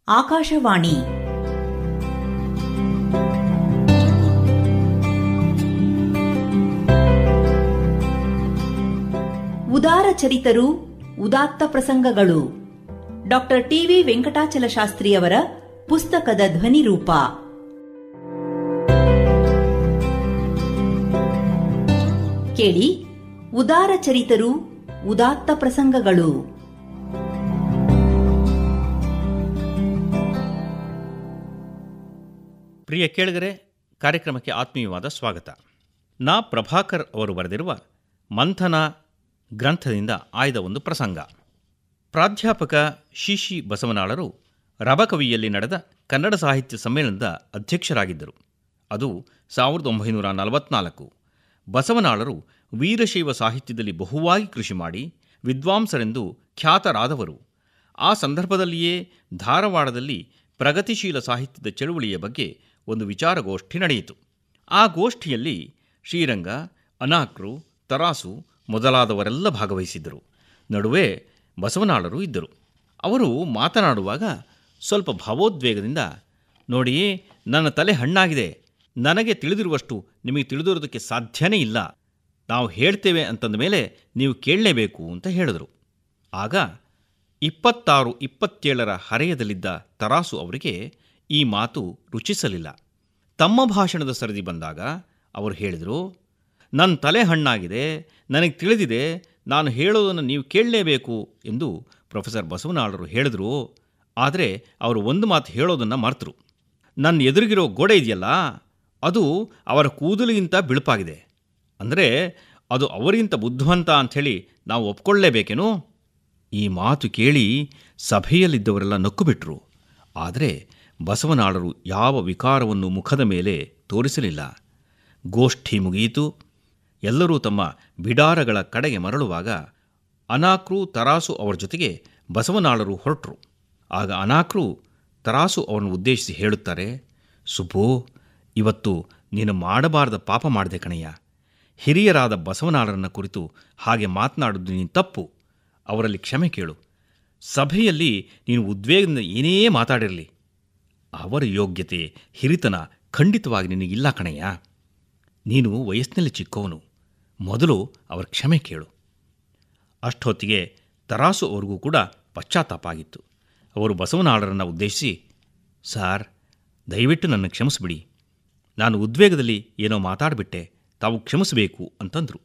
ಆಕಾಶವಾಣಿ ಉದಾರ ಚರಿತರು ಉದಾತ್ತ ಪ್ರಸಂಗಗಳು ಡಾಕ್ಟರ್ ಟಿವಿ ವೆಂಕಟಾಚಲ ಶಾಸ್ತ್ರಿಯವರ ಪುಸ್ತಕದ ಧ್ವನಿರೂಪ ಕೇಳಿ ಉದಾರ ಚರಿತರು ಉದಾತ್ತ ಪ್ರಸಂಗಗಳು ಪ್ರಿಯ ಕೇಳಿಗರೆ ಕಾರ್ಯಕ್ರಮಕ್ಕೆ ಆತ್ಮೀಯವಾದ ಸ್ವಾಗತ ನಾ ಪ್ರಭಾಕರ್ ಅವರು ಬರೆದಿರುವ ಮಂಥನ ಗ್ರಂಥದಿಂದ ಆಯ್ದ ಒಂದು ಪ್ರಸಂಗ ಪ್ರಾಧ್ಯಾಪಕ ಶಿಶಿ ಬಸವನಾಳರು ರಬಕವಿಯಲ್ಲಿ ನಡೆದ ಕನ್ನಡ ಸಾಹಿತ್ಯ ಸಮ್ಮೇಳನದ ಅಧ್ಯಕ್ಷರಾಗಿದ್ದರು ಅದು ಸಾವಿರದ ಒಂಬೈನೂರ ನಲವತ್ನಾಲ್ಕು ಬಸವನಾಳರು ವೀರಶೈವ ಸಾಹಿತ್ಯದಲ್ಲಿ ಬಹುವಾಗಿ ಕೃಷಿ ಮಾಡಿ ವಿದ್ವಾಂಸರೆಂದು ಖ್ಯಾತರಾದವರು ಆ ಸಂದರ್ಭದಲ್ಲಿಯೇ ಧಾರವಾಡದಲ್ಲಿ ಪ್ರಗತಿಶೀಲ ಸಾಹಿತ್ಯದ ಚಳುವಳಿಯ ಬಗ್ಗೆ ಒಂದು ವಿಚಾರಗೋಷ್ಠಿ ನಡೆಯಿತು ಆ ಗೋಷ್ಠಿಯಲ್ಲಿ ಶ್ರೀರಂಗ ಅನಾಕ್ರು ತರಾಸು ಮೊದಲಾದವರೆಲ್ಲ ಭಾಗವಹಿಸಿದ್ದರು ನಡುವೆ ಬಸವನಾಳರು ಇದ್ದರು ಅವರು ಮಾತನಾಡುವಾಗ ಸ್ವಲ್ಪ ಭಾವೋದ್ವೇಗದಿಂದ ನೋಡಿ ನನ್ನ ತಲೆ ಹಣ್ಣಾಗಿದೆ ನನಗೆ ತಿಳಿದಿರುವಷ್ಟು ನಿಮಗೆ ತಿಳಿದಿರೋದಕ್ಕೆ ಸಾಧ್ಯನೇ ಇಲ್ಲ ನಾವು ಹೇಳ್ತೇವೆ ಅಂತಂದ ಮೇಲೆ ನೀವು ಕೇಳಲೇಬೇಕು ಅಂತ ಹೇಳಿದರು ಆಗ ಇಪ್ಪತ್ತಾರು ಇಪ್ಪತ್ತೇಳರ ಹರೆಯದಲ್ಲಿದ್ದ ತರಾಸು ಅವರಿಗೆ ಈ ಮಾತು ರುಚಿಸಲಿಲ್ಲ ತಮ್ಮ ಭಾಷಣದ ಸರದಿ ಬಂದಾಗ ಅವರು ಹೇಳಿದರು ನನ್ನ ತಲೆ ಹಣ್ಣಾಗಿದೆ ನನಗೆ ತಿಳಿದಿದೆ ನಾನು ಹೇಳೋದನ್ನು ನೀವು ಕೇಳಲೇಬೇಕು ಎಂದು ಪ್ರೊಫೆಸರ್ ಬಸವನಾಳರು ಹೇಳಿದರು ಆದರೆ ಅವರು ಒಂದು ಮಾತು ಹೇಳೋದನ್ನು ಮರ್ತರು ನನ್ನ ಎದುರಿಗಿರೋ ಗೋಡೆ ಇದೆಯಲ್ಲ ಅದು ಅವರ ಕೂದಲಿಗಿಂತ ಬಿಳುಪಾಗಿದೆ ಅಂದರೆ ಅದು ಅವರಿಗಿಂತ ಬುದ್ಧಿವಂತ ಅಂಥೇಳಿ ನಾವು ಒಪ್ಕೊಳ್ಳೇಬೇಕೇನು ಈ ಮಾತು ಕೇಳಿ ಸಭೆಯಲ್ಲಿದ್ದವರೆಲ್ಲ ನಕ್ಕುಬಿಟ್ರು ಆದರೆ ಬಸವನಾಳರು ಯಾವ ವಿಕಾರವನ್ನು ಮುಖದ ಮೇಲೆ ತೋರಿಸಲಿಲ್ಲ ಗೋಷ್ಠಿ ಮುಗಿಯಿತು ಎಲ್ಲರೂ ತಮ್ಮ ಬಿಡಾರಗಳ ಕಡೆಗೆ ಮರಳುವಾಗ ಅನಾಕ್ರು ತರಾಸು ಅವರ ಜೊತೆಗೆ ಬಸವನಾಳರು ಹೊರಟರು ಆಗ ಅನಾಕ್ರು ತರಾಸು ಅವರನ್ನು ಉದ್ದೇಶಿಸಿ ಹೇಳುತ್ತಾರೆ ಸುಬ್ಬು ಇವತ್ತು ನೀನು ಮಾಡಬಾರದ ಪಾಪ ಮಾಡಿದೆ ಕಣಯ್ಯ ಹಿರಿಯರಾದ ಬಸವನಾಳರನ್ನ ಕುರಿತು ಹಾಗೆ ಮಾತನಾಡುವುದು ನೀನು ತಪ್ಪು ಅವರಲ್ಲಿ ಕ್ಷಮೆ ಕೇಳು ಸಭೆಯಲ್ಲಿ ನೀನು ಉದ್ವೇಗದಿಂದ ಏನೇ ಮಾತಾಡಿರಲಿ ಅವರ ಯೋಗ್ಯತೆ ಹಿರಿತನ ಖಂಡಿತವಾಗಿ ನಿನಗಿಲ್ಲ ಕಣಯ್ಯ ನೀನು ವಯಸ್ಸಿನಲ್ಲಿ ಚಿಕ್ಕವನು ಮೊದಲು ಅವರ ಕ್ಷಮೆ ಕೇಳು ಅಷ್ಟೊತ್ತಿಗೆ ತರಾಸು ಅವ್ರಿಗೂ ಕೂಡ ಪಶ್ಚಾತ್ತಾಪ ಆಗಿತ್ತು ಅವರು ಬಸವನಾಳರನ್ನು ಉದ್ದೇಶಿಸಿ ಸಾರ್ ದಯವಿಟ್ಟು ನನ್ನ ಕ್ಷಮಿಸಿಬಿಡಿ ನಾನು ಉದ್ವೇಗದಲ್ಲಿ ಏನೋ ಮಾತಾಡಿಬಿಟ್ಟೆ ತಾವು ಕ್ಷಮಿಸಬೇಕು ಅಂತಂದರು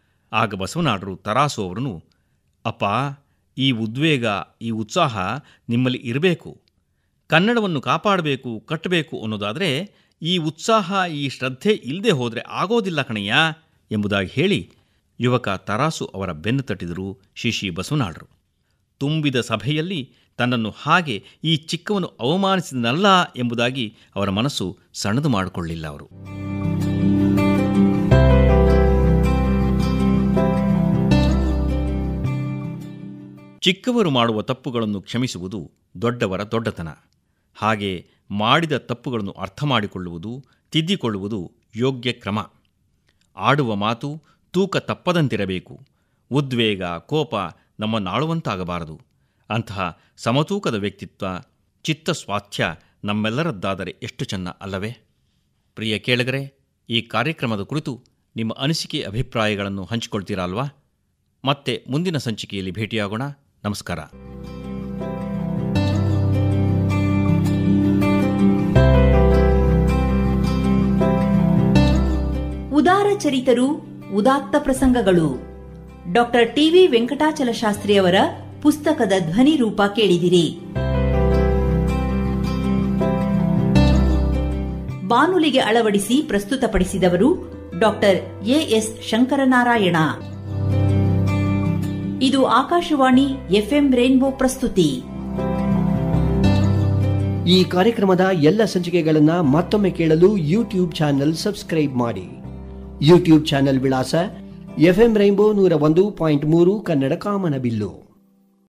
ಆಗ ಬಸವನಾಡರು ತರಾಸು ಅವರನ್ನು ಅಪ್ಪ ಈ ಉದ್ವೇಗ ಈ ಉತ್ಸಾಹ ನಿಮ್ಮಲ್ಲಿ ಇರಬೇಕು ಕನ್ನಡವನ್ನು ಕಾಪಾಡಬೇಕು ಕಟ್ಟಬೇಕು ಅನ್ನೋದಾದರೆ ಈ ಉತ್ಸಾಹ ಈ ಶ್ರದ್ಧೆ ಇಲ್ಲದೆ ಹೋದರೆ ಆಗೋದಿಲ್ಲ ಕಣಯ್ಯ ಎಂಬುದಾಗಿ ಹೇಳಿ ಯುವಕ ತರಾಸು ಅವರ ಬೆನ್ನು ತಟ್ಟಿದರು ಶಿಶಿ ಬಸವನಾಳರು ತುಂಬಿದ ಸಭೆಯಲ್ಲಿ ತನ್ನನ್ನು ಹಾಗೆ ಈ ಚಿಕ್ಕವನು ಅವಮಾನಿಸಿದನಲ್ಲ ಎಂಬುದಾಗಿ ಅವರ ಮನಸ್ಸು ಸಣ್ಣದು ಮಾಡಿಕೊಳ್ಳಿಲ್ಲ ಅವರು ಚಿಕ್ಕವರು ಮಾಡುವ ತಪ್ಪುಗಳನ್ನು ಕ್ಷಮಿಸುವುದು ದೊಡ್ಡವರ ದೊಡ್ಡತನ ಹಾಗೆ ಮಾಡಿದ ತಪ್ಪುಗಳನ್ನು ಅರ್ಥ ಮಾಡಿಕೊಳ್ಳುವುದು ತಿದ್ದಿಕೊಳ್ಳುವುದು ಯೋಗ್ಯ ಕ್ರಮ ಆಡುವ ಮಾತು ತೂಕ ತಪ್ಪದಂತಿರಬೇಕು ಉದ್ವೇಗ ಕೋಪ ನಮ್ಮನ್ನಾಳುವಂತಾಗಬಾರದು ಅಂತಹ ಸಮತೂಕದ ವ್ಯಕ್ತಿತ್ವ ಚಿತ್ತ ಸ್ವಾಸ್ಥ್ಯ ನಮ್ಮೆಲ್ಲರದ್ದಾದರೆ ಎಷ್ಟು ಚೆನ್ನ ಅಲ್ಲವೇ ಪ್ರಿಯ ಕೇಳಗರೆ ಈ ಕಾರ್ಯಕ್ರಮದ ಕುರಿತು ನಿಮ್ಮ ಅನಿಸಿಕೆ ಅಭಿಪ್ರಾಯಗಳನ್ನು ಹಂಚಿಕೊಳ್ತೀರಾ ಅಲ್ವಾ ಮತ್ತೆ ಮುಂದಿನ ಸಂಚಿಕೆಯಲ್ಲಿ ಭೇಟಿಯಾಗೋಣ ನಮಸ್ಕಾರ ಉದಾರ ಚರಿತರು ಉದಾತ್ತ ಪ್ರಸಂಗಗಳು ಡಾಕ್ಟರ್ ಟಿವಿ ವೆಂಕಟಾಚಲ ಶಾಸ್ತ್ರಿಯವರ ಪುಸ್ತಕದ ಧ್ವನಿರೂಪ ಕೇಳಿದಿರಿ ಬಾನುಲಿಗೆ ಅಳವಡಿಸಿ ಪ್ರಸ್ತುತಪಡಿಸಿದವರು ಡಾಕ್ಟರ್ ಎಎಸ್ ಶಂಕರನಾರಾಯಣ ಇದು ಆಕಾಶವಾಣಿ ಎಫ್ಎಂ ರೇನ್ಬೋ ಪ್ರಸ್ತುತಿ ಈ ಕಾರ್ಯಕ್ರಮದ ಎಲ್ಲ ಸಂಚಿಕೆಗಳನ್ನು ಮತ್ತೊಮ್ಮೆ ಕೇಳಲು ಯೂಟ್ಯೂಬ್ ಚಾನೆಲ್ ಸಬ್ಸ್ಕ್ರೈಬ್ ಮಾಡಿ ಯೂಟ್ಯೂಬ್ ಚಾನೆಲ್ ವಿಳಾಸ ಎಫ್ಎಂ ರೈನ್ಬೋ ನೂರ ಒಂದು ಪಾಯಿಂಟ್ ಮೂರು ಕನ್ನಡ ಕಾಮನಬಿಲ್ಲು